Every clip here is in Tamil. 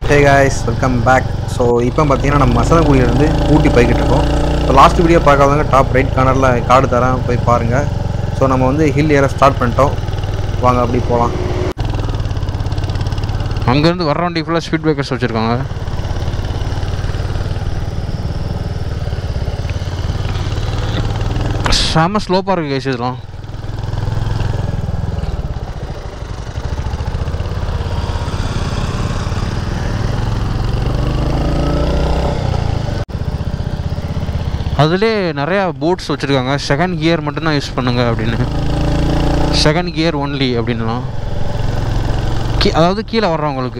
ஹே காய்ஸ் வெல்கம் பேக் ஸோ இப்போ பார்த்தீங்கன்னா நம்ம மசனகுடியிலேருந்து ஊட்டி போய்கிட்டு இருக்கோம் ஸோ லாஸ்ட் வீடியோ பார்க்காதவங்க டாப் ரைட் கார்னரில் கார்டு தரேன் போய் பாருங்கள் ஸோ நம்ம வந்து ஹில் ஏற ஸ்டார்ட் பண்ணிட்டோம் வாங்க அப்படி போகலாம் அங்கேருந்து வர வண்டி ஃபுல்லாக ஸ்பீட் பிரேக்கர்ஸ் வச்சுருக்காங்க செம ஸ்லோப்பாக இருக்குது கேஸ் இதெல்லாம் அதுலேயே நிறையா போட்ஸ் வச்சுருக்காங்க செகண்ட் கியர் மட்டும்தான் யூஸ் பண்ணுங்க அப்படின்னு செகண்ட் கியர் ஒன்லி அப்படின்லாம் கீ அதாவது கீழே வர்றவங்களுக்கு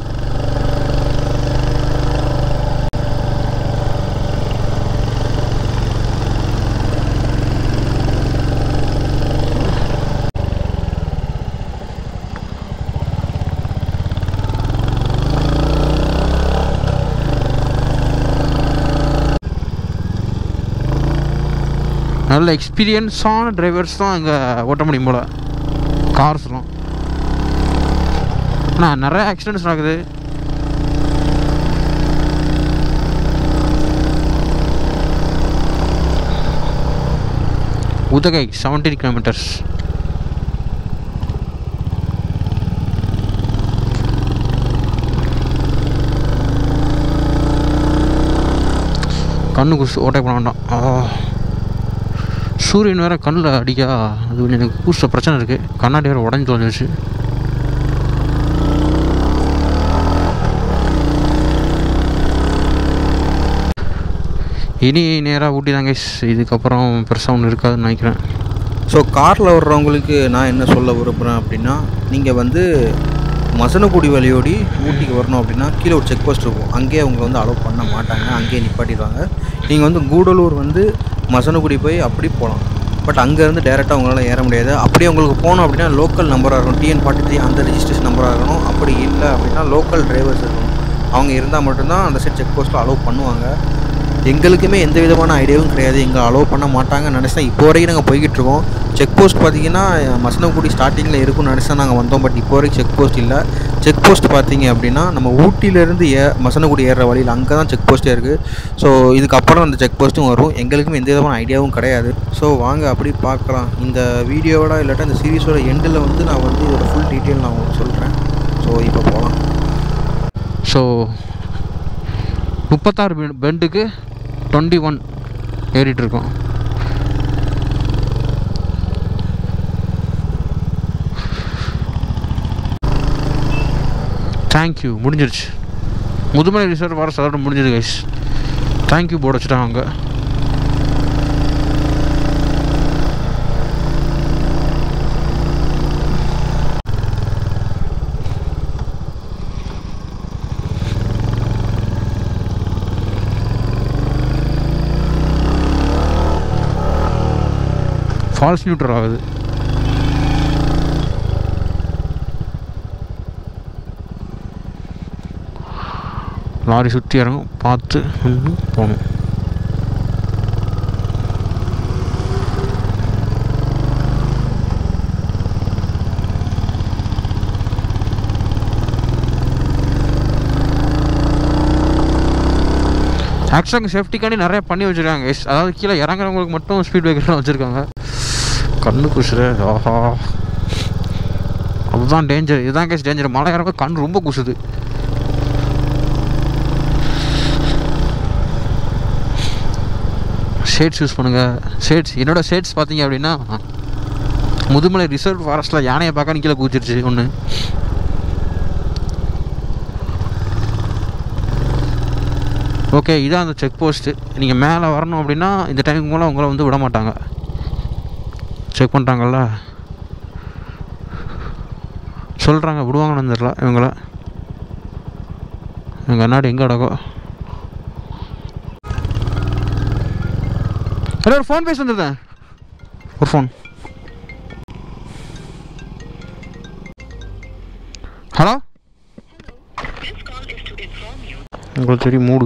நல்ல எக்ஸ்பீரியன்ஸான டிரைவர்ஸ் தான் இங்கே ஓட்ட முடியும் போல் கார்ஸ்லாம் ஆனால் நிறைய ஆக்சிடென்ட்ஸ் நடக்குது உதகை செவன்டீன் கிலோமீட்டர்ஸ் கண்ணு குசு ஓட்டை பண்ண வேண்டாம் ஆ. சூரியன் வேற கண்ணில் அடிக்கா அது கொஞ்சம் எனக்கு கூச பிரச்சனை இருக்குது கண்ணாடி வேறு உடஞ்சி தொலைஞ்சிச்சு இனி நேராக ஊட்டி தாங்க இதுக்கப்புறம் பெருசாக ஒன்று இருக்காதுன்னு நினைக்கிறேன் ஸோ காரில் வர்றவங்களுக்கு நான் என்ன சொல்ல விரும்புகிறேன் அப்படின்னா நீங்கள் வந்து மசனக்குடி வழியோடி ஊட்டிக்கு வரணும் அப்படின்னா கீழே ஒரு செக் போஸ்ட் இருக்கும் அங்கேயே அவங்க வந்து அலோவ் பண்ண மாட்டாங்க அங்கேயே நிப்பாட்டிடுவாங்க நீங்கள் வந்து கூடலூர் வந்து மசனக்குடி போய் அப்படி போகலாம் பட் அங்கேருந்து டேரெக்டாக உங்களால் ஏற முடியாது அப்படியே உங்களுக்கு போகணும் அப்படின்னா லோக்கல் நம்பராக இருக்கணும் டிஎன் ஃபார்ட்டி த்ரீ அந்த ரெஜிஸ்ட்ரேஷன் நம்பராக இருக்கணும் அப்படி இல்லை அப்படின்னா லோக்கல் டிரைவர்ஸ் இருக்கணும் அவங்க இருந்தால் மட்டும்தான் அந்த சைட் செக் போஸ்ட்டில் அலோவ் பண்ணுவாங்க எங்களுக்குமே எந்த விதமான ஐடியாவும் கிடையாது எங்களை அலோவ் பண்ண மாட்டாங்கன்னு நினச்சா இப்போ வரைக்கும் நாங்கள் போய்கிட்டு இருக்கோம் செக் போஸ்ட் பார்த்தீங்கன்னா மசனக்குடி ஸ்டார்டிங்கில் இருக்கும்னு நினச்சா நாங்கள் வந்தோம் பட் இப்போ வரைக்கும் செக் போஸ்ட் இல்லை செக் போஸ்ட் பார்த்தீங்க அப்படின்னா நம்ம ஊட்டியிலேருந்து ஏ மசனக்குடி ஏறுற வழியில் அங்கே தான் செக் போஸ்ட்டே இருக்குது ஸோ இதுக்கப்புறம் அந்த செக் போஸ்ட்டும் வரும் எங்களுக்கும் எந்த விதமான ஐடியாவும் கிடையாது ஸோ வாங்க அப்படி பார்க்கலாம் இந்த வீடியோவோட இல்லாட்டா இந்த சீரிஸோட எண்டில் வந்து நான் வந்து இதோட ஃபுல் டீட்டெயில் நான் உங்களுக்கு சொல்கிறேன் ஸோ இப்போ போகலாம் ஸோ முப்பத்தாறு பெ- பெண்டுக்கு டுவெண்ட்டி ஒன் ஏறிட்டு இருக்கோம் தேங்க்யூ முடிஞ்சிருச்சு முதுமலை ரிசர்வ் வர அதோட முடிஞ்சது கைஸ் தேங்க்யூ போர்டு வச்சுட்டாங்க அங்கே ஃபால்ஸ் நியூட்ரல் ஆகுது லாரி சுற்றி இறங்கும் பார்த்து நின்னு போகணும் ஆக்சுவலாக சேஃப்டிக்காண்டி நிறைய பண்ணி வச்சுருக்காங்க guys. அதாவது கீழே இறங்குறவங்களுக்கு மட்டும் ஸ்பீட் பிரேக்கர்லாம் வச்சுருக்காங்க கண்ணு குசுற ஆஹா அதுதான் டேஞ்சர் இதுதான் கேஸ் டேஞ்சர் மழை இறங்க கண் ரொம்ப குசுது ஷேட்ஸ் யூஸ் பண்ணுங்கள் ஷேட்ஸ் என்னோட ஷேட்ஸ் பார்த்தீங்க அப்படின்னா முதுமலை ரிசர்வ் ஃபாரஸ்ட்டில் யானையை பார்க்க கீழே குதிச்சிருச்சு ஒன்று ஓகே இதான் அந்த செக் போஸ்ட்டு நீங்கள் மேலே வரணும் அப்படின்னா இந்த டைமுக்கு மேலே உங்களை வந்து விட மாட்டாங்க செக் பண்ணிட்டாங்கல்ல சொல்கிறாங்க விடுவாங்கன்னு தெரில இவங்கள எங்கள் நாடு எங்கே அடக்கம் ஹலோ ஒரு ஃபோன் பேச வந்துருந்தேன் ஒரு ஃபோன் ஹலோ உங்களுக்கு தெரியும் மூடு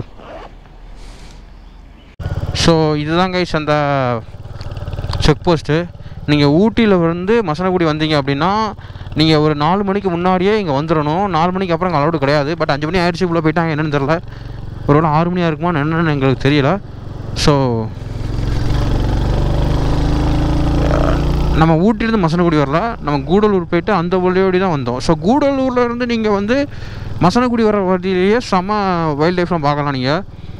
ஸோ இதுதான் கைஸ் அந்த செக் போஸ்ட்டு நீங்கள் ஊட்டியில் வந்து மசனகுடி வந்தீங்க அப்படின்னா நீங்கள் ஒரு நாலு மணிக்கு முன்னாடியே இங்கே வந்துடணும் நாலு மணிக்கு அப்புறம் இங்கே அலௌடு கிடையாது பட் அஞ்சு மணி ஆயிடுச்சு உள்ளே போயிட்டாங்க என்னன்னு தெரில ஒருவேளை ஆறு மணியாக இருக்குமா என்னன்னு எங்களுக்கு தெரியல ஸோ நம்ம ஊட்டிலேருந்து மசனகுடி வரல நம்ம கூடலூர் போயிட்டு அந்த வழியோடி தான் வந்தோம் ஸோ கூடலூர்ல இருந்து நீங்கள் வந்து மசனகுடி வர வழியிலேயே செம்ம வைல்ட் லைஃப்லாம் பார்க்கலாம் நீங்கள்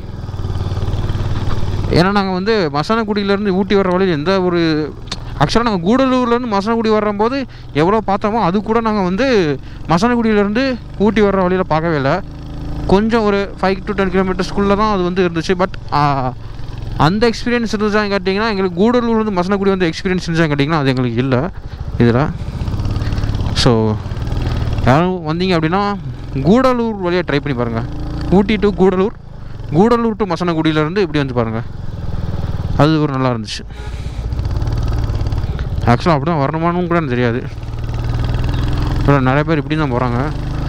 ஏன்னா நாங்கள் வந்து மசனகுடியிலேருந்து ஊட்டி வர வழியில் எந்த ஒரு ஆக்சுவலாக நாங்கள் கூடலூர்லேருந்து மசனகுடி வரும்போது எவ்வளோ பார்த்தோமோ அது கூட நாங்கள் வந்து மசனகுடியிலேருந்து ஊட்டி வர்ற வழியில் பார்க்கவே இல்லை கொஞ்சம் ஒரு ஃபைவ் டு டென் கிலோமீட்டர்ஸ்குள்ளே தான் அது வந்து இருந்துச்சு பட் அந்த எக்ஸ்பீரியன்ஸ் இருந்துச்சான்னு கேட்டிங்கன்னா எங்களுக்கு கூடலூர்லேருந்து மசனகுடி வந்து எக்ஸ்பீரியன்ஸ் இருந்துச்சான்னு கேட்டிங்கன்னா அது எங்களுக்கு இல்லை இதில் ஸோ யாரும் வந்தீங்க அப்படின்னா கூடலூர் வழியாக ட்ரை பண்ணி பாருங்கள் ஊட்டி டு கூடலூர் கூடலூர் டு மசனகுடியிலேருந்து இப்படி வந்து பாருங்கள் அது ஒரு நல்லா இருந்துச்சு ஆக்சுவலாக அப்படி தான் வரணுமானும் கூட எனக்கு தெரியாது அப்புறம் நிறைய பேர் இப்படி தான் போகிறாங்க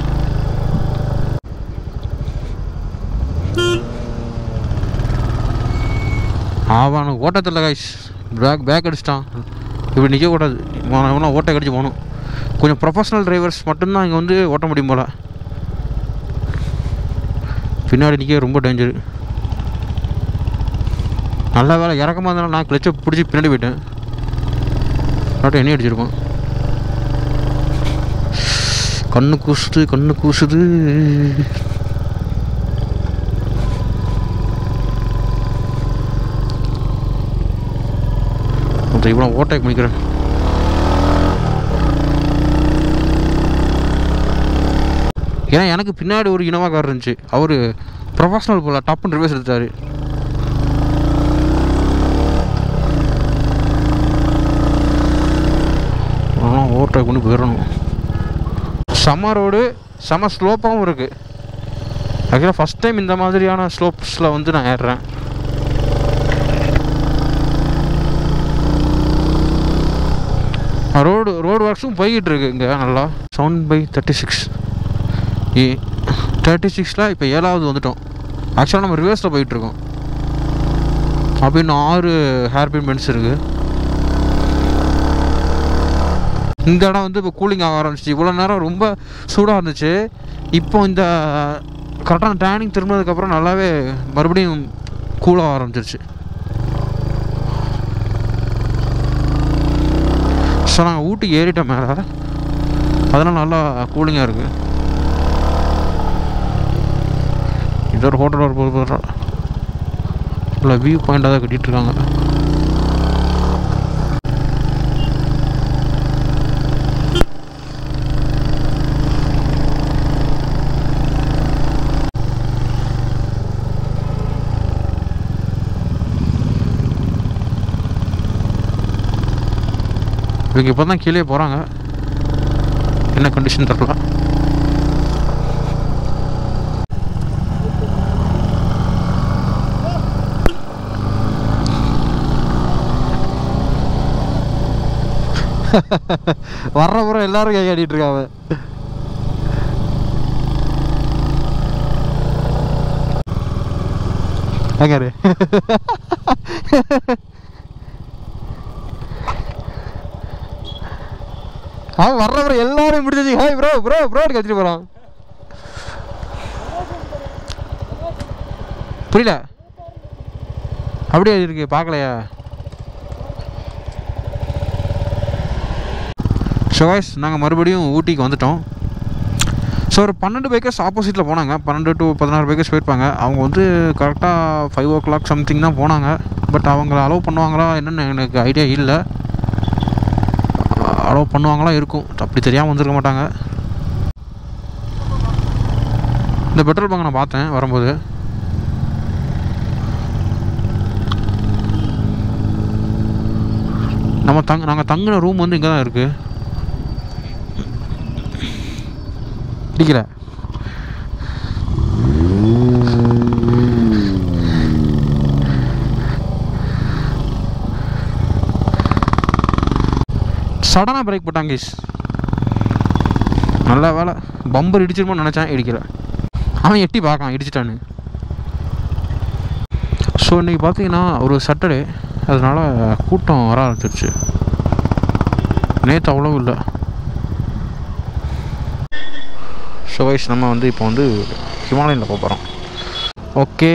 ஆவான ஓட்டத்தில் கைஸ் பேக் பேக் அடிச்சிட்டான் இப்படி நிற்கக்கூடாது இவனா ஓட்டை கடிச்சு போகணும் கொஞ்சம் ப்ரொஃபஷனல் டிரைவர்ஸ் மட்டும்தான் இங்கே வந்து ஓட்ட முடியும் போல் பின்னாடி நிற்க ரொம்ப டேஞ்சரு நல்ல வேலை இறக்கமாக இருந்தாலும் நான் கிளச்சை பிடிச்சி பின்னாடி போயிட்டேன் ஆட்டோ என்ன அடிச்சிருக்கோம் கண்ணு கூசுது கண்ணு கூசுது மொத்தம் இவ்வளோ ஓட்டை பண்ணிக்கிறேன் ஏன்னா எனக்கு பின்னாடி ஒரு இனோவா கார் இருந்துச்சு அவர் ப்ரொஃபஷனல் போல டப்புன்னு ரிவர்ஸ் எடுத்தார் ஆனால் ஓட்டை கொண்டு போயிடணும் செம்ம ரோடு செம்ம ஸ்லோப்பாகவும் இருக்குது ஆக்சுவலாக ஃபஸ்ட் டைம் இந்த மாதிரியான ஸ்லோப்ஸில் வந்து நான் ஏறுறேன் ரோடு ரோடு ஒர்க்ஸும் போய்கிட்டு இருக்கு இங்கே நல்லா seven by thirty six A thirty சிக்ஸில் இப்போ ஏழாவது வந்துட்டோம் ஆக்சுவலாக நம்ம ரிவர்ஸில் போயிட்டுருக்கோம் அப்போ இன்னும் ஆறு ஹேர்பின் பென்ஸ் இருக்குது இந்த இடம் வந்து இப்போ கூலிங் ஆக ஆரம்பிச்சிச்சு இவ்வளோ நேரம் ரொம்ப சூடாக இருந்துச்சு இப்போ இந்த கரெக்டான டேனிங் திரும்பினதுக்கப்புறம் நல்லாவே மறுபடியும் கூலாக ஆரம்பிச்சிருச்சு ஸோ நாங்கள் ஊட்டி ஏறிட்டோம் மேலே அதெல்லாம் நல்லா கூலிங்காக இருக்குது இது ஒரு ஹோட்டல் ஒரு போது இல்லை வியூ பாயிண்டாக தான் கட்டிகிட்டு இருக்காங்க இவங்க இப்போ தான் கீழே போகிறாங்க என்ன கண்டிஷன் தெரில வர்ற புறம் எல்லாரும் கை ஆடிட்டு இருக்காங்க எங்காரு அவன் வர்ற ப்ரோ எல்லாரும் முடிஞ்சு ஹாய் ப்ரோ ப்ரோ ப்ரோ கத்திட்டு போகிறான் புரியல அப்படியே இருக்கு பார்க்கலையா ஷோவாய்ஸ் நாங்கள் மறுபடியும் ஊட்டிக்கு வந்துட்டோம் ஸோ ஒரு பன்னெண்டு பைக்கர்ஸ் ஆப்போசிட்டில் போனாங்க பன்னெண்டு டு பதினாறு பைக்கர்ஸ் போயிருப்பாங்க அவங்க வந்து கரெக்டாக ஃபைவ் ஓ கிளாக் சம்திங் தான் போனாங்க பட் அவங்கள அலோவ் பண்ணுவாங்களா என்னன்னு எனக்கு ஐடியா இல்லை அலோவ் பண்ணுவாங்களா இருக்கும் அப்படி தெரியாமல் வந்திருக்க மாட்டாங்க இந்த பெட்ரோல் பங்க் நான் பார்த்தேன் வரும்போது நம்ம தங்க நாங்கள் தங்கின ரூம் வந்து இங்கே தான் இருக்குது இடிக்கல சடனாக பிரேக் போட்டாங்க கேஸ் நல்ல வேலை பம்பர் இடிச்சிருமோன்னு நினச்சேன் இடிக்கல அவன் எட்டி பார்க்கான் இடிச்சிட்டான்னு ஸோ இன்றைக்கி பார்த்தீங்கன்னா ஒரு சாட்டர்டே அதனால் கூட்டம் வர ஆரம்பிச்சிருச்சு நேற்று அவ்வளோ இல்லை ஸோ வைஸ் நம்ம வந்து இப்போ வந்து ஹிமாலயனில் போக போகிறோம் ஓகே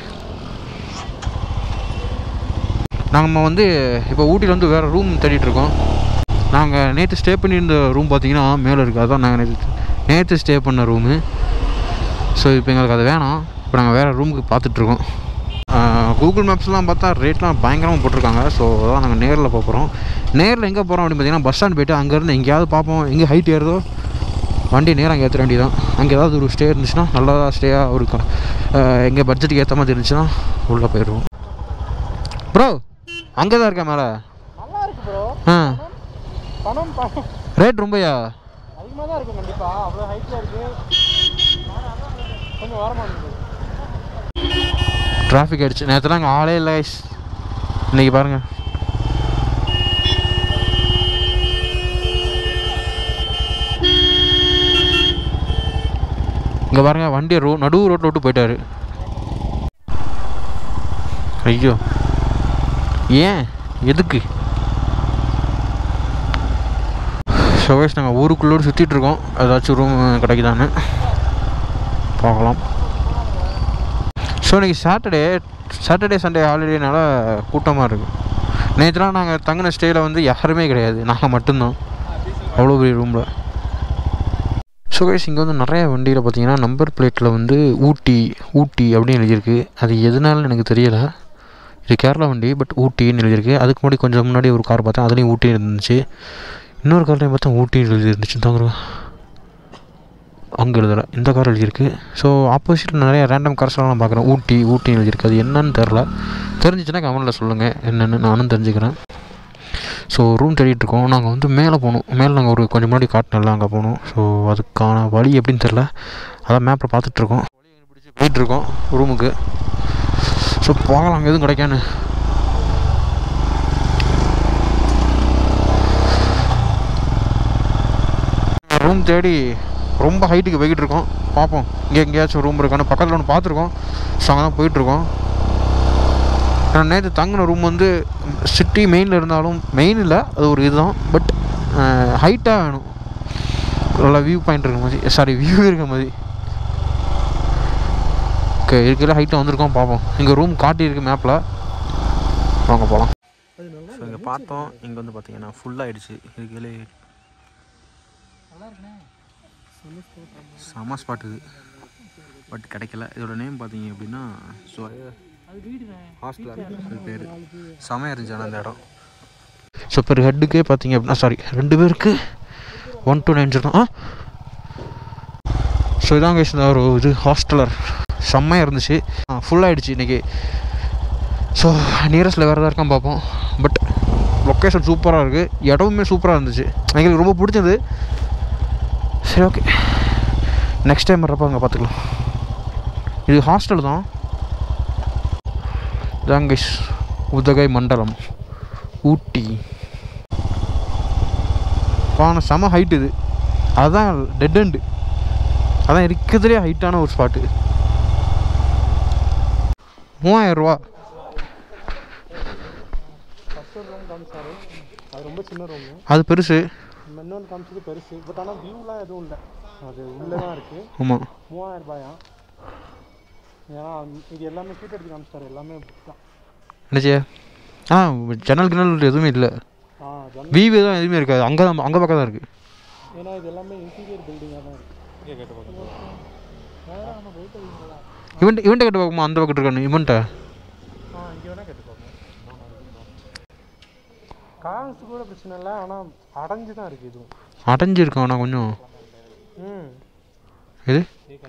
நம்ம வந்து இப்போ ஊட்டியில் வந்து வேறு ரூம் தேடிட்டு இருக்கோம் நாங்கள் நேற்று ஸ்டே பண்ணியிருந்த ரூம் பார்த்தீங்கன்னா மேலே இருக்குது அதுதான் நாங்கள் நேற்று நேற்று ஸ்டே பண்ண ரூமு ஸோ இப்போ எங்களுக்கு அது வேணாம் இப்போ நாங்கள் வேறு ரூமுக்கு பார்த்துட்ருக்கோம் கூகுள் மேப்ஸ்லாம் பார்த்தா ரேட்லாம் பயங்கரமாக போட்டிருக்காங்க ஸோ அதான் நாங்கள் நேரில் போக போகிறோம் நேரில் எங்கே போகிறோம் அப்படின்னு பார்த்தீங்கன்னா பஸ் ஸ்டாண்ட் போயிட்டு அங்கேருந்து எங்கேயாவது பார்ப்போம் எங்கே ஹைட் ஏறுதோ வண்டி நேரம் அங்கே ஏற்ற வேண்டியதான் அங்கே ஏதாவது ஒரு ஸ்டே இருந்துச்சுன்னா நல்லா ஸ்டேயாக ஒரு க- அஹ், எங்க பட்ஜெட்டுக்கு ஏற்ற மாதிரி இருந்துச்சுன்னா உள்ளே போயிடுவோம் ப்ரோ அங்கே தான் இருக்கேன் மேலே நல்லா இருக்கு ப்ரோ ஆ பணம் பணம் ரேட் ரொம்பயா அதிகமாக தான் இருக்கும் கண்டிப்பா அவ்வளோ ஹைட்டில் இருக்கு கொஞ்சம் ஓரமாக இருக்குது டிராஃபிக் ஆயிடுச்சு நேற்றுலாம் அங்கே ஆளே இல்லை guys. இன்னைக்கு பாருங்கள் இங்கே பாருங்க வண்டியை ரோ நடு ரோட்டில் விட்டு போயிட்டாரு ஐயோ ஏன் எதுக்கு ஷோவேஷ் நாங்கள் ஊருக்குள்ளோடு சுற்றிட்டு இருக்கோம் ஏதாச்சும் ரூம் கிடைக்குதான்னு பார்க்கலாம் ஸோ இன்றைக்கி சாட்டர்டே சாட்டர்டே சண்டே ஹாலிடேனால கூட்டமாக இருக்குது நேற்றுலாம் நாங்கள் தங்கின ஸ்டேயில் வந்து யாருமே கிடையாது நாங்கள் மட்டும்தான் அவ்வளோ பெரிய ரூமில் ஸோ கைஸ் இங்கே வந்து நிறைய வண்டியில் பார்த்தீங்கன்னா நம்பர் பிளேட்டில் வந்து ஊட்டி ஊட்டி அப்படின்னு எழுதியிருக்கு அது எதனாலன்னு எனக்கு தெரியலை இது கேரளா வண்டி பட் ஊட்டின்னு எழுதியிருக்கு அதுக்கு முன்னாடி கொஞ்சம் முன்னாடி ஒரு கார் பார்த்தேன் அதுலேயும் ஊட்டி இருந்துச்சு இன்னொரு கார்லையும் பார்த்தா ஊட்டி எழுதி இருந்துச்சு தாங்க அங்கே எழுதலை இந்த கார் எழுதியிருக்கு ஸோ ஆப்போசிட்டில் நிறைய ரேண்டம் கார்ஸ்லாம் நான் பார்க்குறேன் ஊட்டி ஊட்டி எழுதியிருக்கு அது என்னன்னு தெரில தெரிஞ்சிச்சுன்னா கமெண்டில் சொல்லுங்கள் என்னென்னு நானும் தெரிஞ்சுக்கிறேன் ஸோ ரூம் தேடிட்டு இருக்கோம் நாங்கள் வந்து மேலே போகணும் மேலே நாங்கள் ஒரு கொஞ்சம் முன்னாடி காட்டினல அங்கே போகணும் ஸோ அதுக்கான வழி எப்படின்னு தெரில அதான் மேப்பில் பார்த்துட்ருக்கோம் போயிட்டுருக்கோம் ரூமுக்கு ஸோ போகலாம் அங்கே எதுவும் கிடைக்கான்னு ரூம் தேடி ரொம்ப ஹைட்டுக்கு போய்கிட்டு இருக்கோம் பார்ப்போம் இங்கே எங்கேயாச்சும் ரூம் இருக்கான்னு பக்கத்தில் ஒன்று பார்த்துருக்கோம் ஸோ அங்கே தான் போயிட்டுருக்கோம் நான் நேற்று தங்கின ரூம் வந்து சிட்டி மெயினில் இருந்தாலும் மெயின் இல்லை அது ஒரு இதுதான் பட் ஹைட்டாக வேணும் நல்லா வியூ பாயிண்ட் இருக்க மாதிரி சாரி வியூ இருக்க மாதிரி ஓகே இருக்கிற ஹைட்டாக வந்திருக்கோம் பார்ப்போம் இங்கே ரூம் காட்டியிருக்கு மேப்பில் வாங்க போகலாம் ஸோ இங்கே பார்த்தோம் இங்கே வந்து பார்த்தீங்கன்னா ஃபுல்லாகிடுச்சு இதுக்கே செம ஸ்பாட் இது பட் கிடைக்கல இதோட நேம் பார்த்தீங்க அப்படின்னா ஸோ ஹாஸ்டல் அது பேர் செமையாக இருந்துச்சு ஆனால் அந்த இடம் ஸோ இப்போ ஹெட்டுக்கே பார்த்தீங்க அப்படின்னா சாரி ரெண்டு பேருக்கு ஒன் டூ நைன் சொல்லணும் ஆ ஸோ இதான் guys இந்த ஒரு இது ஹாஸ்டலர் செம்மையாக இருந்துச்சு ஃபுல்லாகிடுச்சு இன்றைக்கி ஸோ நியரஸ்ட்டில் வேறு எதாவது இருக்கான்னு பார்ப்போம் பட் லொக்கேஷன் சூப்பராக இருக்குது இடமுமே சூப்பராக இருந்துச்சு எங்களுக்கு ரொம்ப பிடிச்சது சரி ஓகே நெக்ஸ்ட் டைம் வர்றப்ப அங்கே பார்த்துக்கலாம் இது ஹாஸ்டல் தான் இதான் guys உதகை மண்டலம் ஊட்டி பான செம ஹைட் இது அதுதான் டெட் எண்டு அதான் இருக்கிறதுலே ஹைட்டான ஒரு ஸ்பாட்டு மூவாயிரம் ரூபா ஃபஸ்ட் ஒரு ரூம் காமிச்சாரு அது ரொம்ப சின்ன ரூமு அது பெருசு இன்னொன்று காமிச்சது பெருசு பட் ஆனால் வியூலாம் எதுவும் இல்லை அது உள்ளே தான் இருக்குது ஆமாம் மூவாயிரம் ரூபாயா ஏன்னா இது எல்லாமே சீட் எடுத்து காமிச்சிட்டாரு எல்லாமே தான் என்னச்சியா ஆ ஜன்னல் கிணல் எதுவுமே இல்லை ஆ ஜன் விவி தான் எதுவுமே இருக்காது அங்கே தான் அங்கே பக்கம் தான் இருக்குது ஏன்னா இது எல்லாமே இன்டீரியர் பில்டிங்காக தான் இருக்குது இங்கே கேட்டு பார்க்கணும் வேறு நம்ம போயிட்டு இருக்கீங்களா இவன்ட்ட இவன்ட்ட கேட்டு பார்க்குமா அந்த பக்கத்து இருக்கானு இவன்ட்ட ஆ இங்கே வேணால் கேட்டு பார்ப்போம் காசு கூட பிரச்சனை இல்லை ஆனால் அடைஞ்சு தான் இருக்குது இதுவும் அடைஞ்சிருக்கான் ஆனால் கொஞ்சம் ம் இது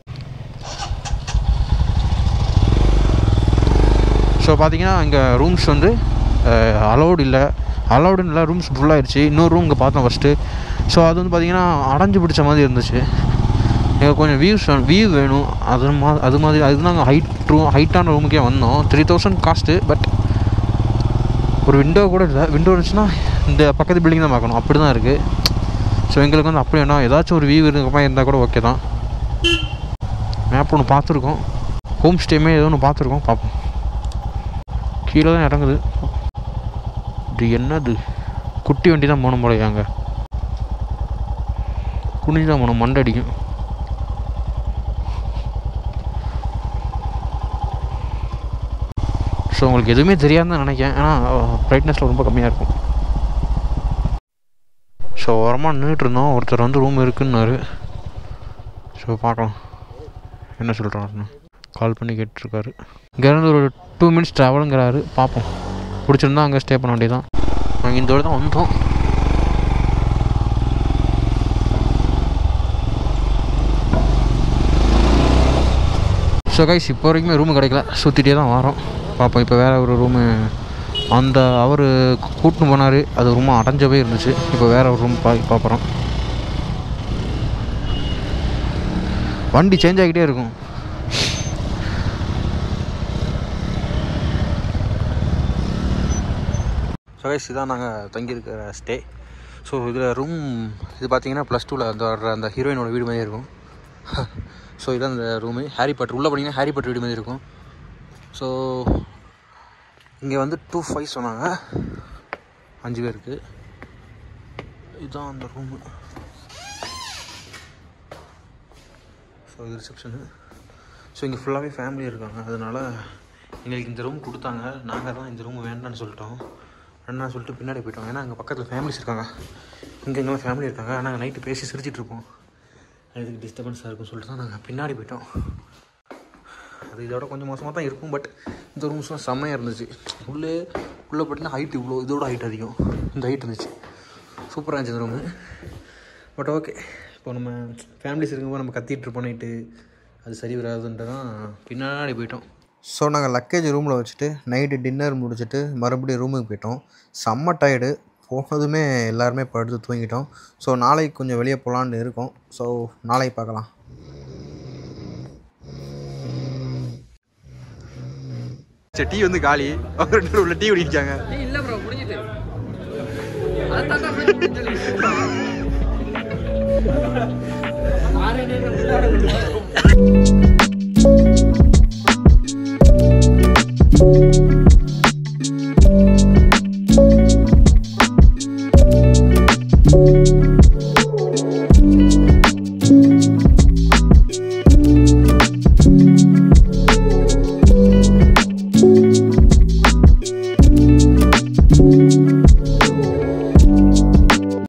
ஸோ பார்த்தீங்கன்னா இங்கே ரூம்ஸ் வந்து அலௌடு இல்லை அலௌடுன்னு இல்லை ரூம்ஸ் ஃபுல்லாகிடுச்சு இன்னொரு ரூம் இங்கே பார்த்தோம் ஃபஸ்ட்டு ஸோ அது வந்து பார்த்தீங்கன்னா அடைஞ்சு பிடிச்ச மாதிரி இருந்துச்சு எங்களுக்கு கொஞ்சம் வியூஸ் வேணும் வியூ வேணும் அது மா அது மாதிரி அதுதான் நாங்கள் ஹைட் ரூம் ஹைட்டான ரூமுக்கே வந்தோம் த்ரீ தௌசண்ட் காஸ்ட்டு பட் ஒரு விண்டோ கூட இல்லை விண்டோ இருந்துச்சுன்னா இந்த பக்கத்து பில்டிங் தான் பார்க்கணும் அப்படி தான் இருக்குது ஸோ எங்களுக்கு வந்து அப்படி வேணாம் ஏதாச்சும் ஒரு வியூ இருக்க மாதிரி இருந்தால் கூட ஓகே தான் மேப் ஒன்று பார்த்துருக்கோம் ஹோம் ஸ்டேமே ஏதோ ஒன்று பார்த்துருக்கோம் பார்ப்போம் கீழே தான் இறங்குது இது என்னது குட்டி வண்டி தான் போகணும் போலையாங்க குனிஞ்சு தான் போகணும் மண்டை அடிக்கும் ஸோ உங்களுக்கு எதுவுமே தெரியாதுன்னு தான் நினைக்கிறேன் ஏன்னா ப்ரைட்னஸில் ரொம்ப கம்மியாக இருக்கும் ஸோ ஓரமாக நின்றுட்டு இருந்தோம் ஒருத்தர் வந்து ரூம் இருக்குன்னாரு ஸோ பார்க்கலாம் என்ன சொல்கிறாருன்னு கால் பண்ணி கேட்டுருக்காரு இங்கேருந்து ஒரு டூ மினிட்ஸ் ட்ராவலுங்கிறாரு பார்ப்போம் பிடிச்சிருந்தா அங்கே ஸ்டே பண்ண வேண்டியதான் நாங்கள் இந்த தான் வந்தோம் ஸோ கைஸ் இப்போ வரைக்குமே ரூம் கிடைக்கல சுற்றிட்டே தான் வரோம் பார்ப்போம் இப்போ வேறு ஒரு ரூமு அந்த அவர் கூட்டின்னு போனார் அது ரொம்ப அடைஞ்சவே இருந்துச்சு இப்போ வேறு ஒரு ரூம் பா பார்க்குறோம் வண்டி சேஞ்ச் ஆகிட்டே இருக்கும் ஸோ கைஸ் இதான் நாங்கள் தங்கியிருக்கிற ஸ்டே ஸோ இதில் ரூம் இது பார்த்தீங்கன்னா ப்ளஸ் டூவில் அந்த வர்ற அந்த ஹீரோயினோட வீடு மாதிரி இருக்கும் ஸோ இதான் அந்த ரூமு ஹாரி பட்டர் உள்ளே போனீங்கன்னா ஹாரி பட்டர் வீடு மாதிரி இருக்கும் ஸோ இங்கே வந்து டூ ஃபைவ் சொன்னாங்க அஞ்சு பேருக்கு இதுதான் அந்த ரூமு ஸோ இது ரிசப்ஷனு ஸோ இங்கே ஃபுல்லாகவே ஃபேமிலி இருக்காங்க அதனால் எங்களுக்கு இந்த ரூம் கொடுத்தாங்க நாங்கள் தான் இந்த ரூம் வேண்டாம்னு சொல்லிட்டோம் அண்ணா சொல்லிட்டு பின்னாடி போயிட்டோம் ஏன்னா அங்கே பக்கத்தில் ஃபேமிலிஸ் இருக்காங்க இங்கே எங்கெல்லாம் ஃபேமிலி இருக்காங்க நாங்கள் நைட்டு பேசி சிரிச்சிட்டு இருப்போம் அதுக்கு டிஸ்டர்பன்ஸாக இருக்கும்னு சொல்லிட்டு தான் நாங்கள் பின்னாடி போயிட்டோம் அது இதோட கொஞ்சம் மோசமாக தான் இருக்கும் பட் இந்த ரூம்ஸ்லாம் செம்மையாக இருந்துச்சு உள்ளே உள்ளே பார்த்தீங்கன்னா ஹைட் இவ்வளோ இதோட ஹைட் அதிகம் இந்த ஹைட் இருந்துச்சு சூப்பராக இருந்துச்சு இந்த ரூமு பட் ஓகே இப்போ நம்ம ஃபேமிலிஸ் இருக்கும்போது நம்ம கத்திட்டு இருப்போம் நைட்டு அது சரி வராதுன்ட்டு தான் பின்னாடி போயிட்டோம் ஸோ நாங்கள் லக்கேஜ் ரூமில் வச்சுட்டு நைட்டு டின்னர் முடிச்சுட்டு மறுபடியும் ரூமுக்கு போயிட்டோம் செம்ம டயர்டு போனதுமே எல்லாருமே படுத்து தூங்கிட்டோம் ஸோ நாளைக்கு கொஞ்சம் வெளியே போகலான்னு இருக்கோம் ஸோ நாளைக்கு பார்க்கலாம் டீ வந்து காலி அவங்க ரெண்டு பேரும் உள்ள டீ குடிக்காங்க இல்லை ப்ரோ முடிஞ்சுது அதை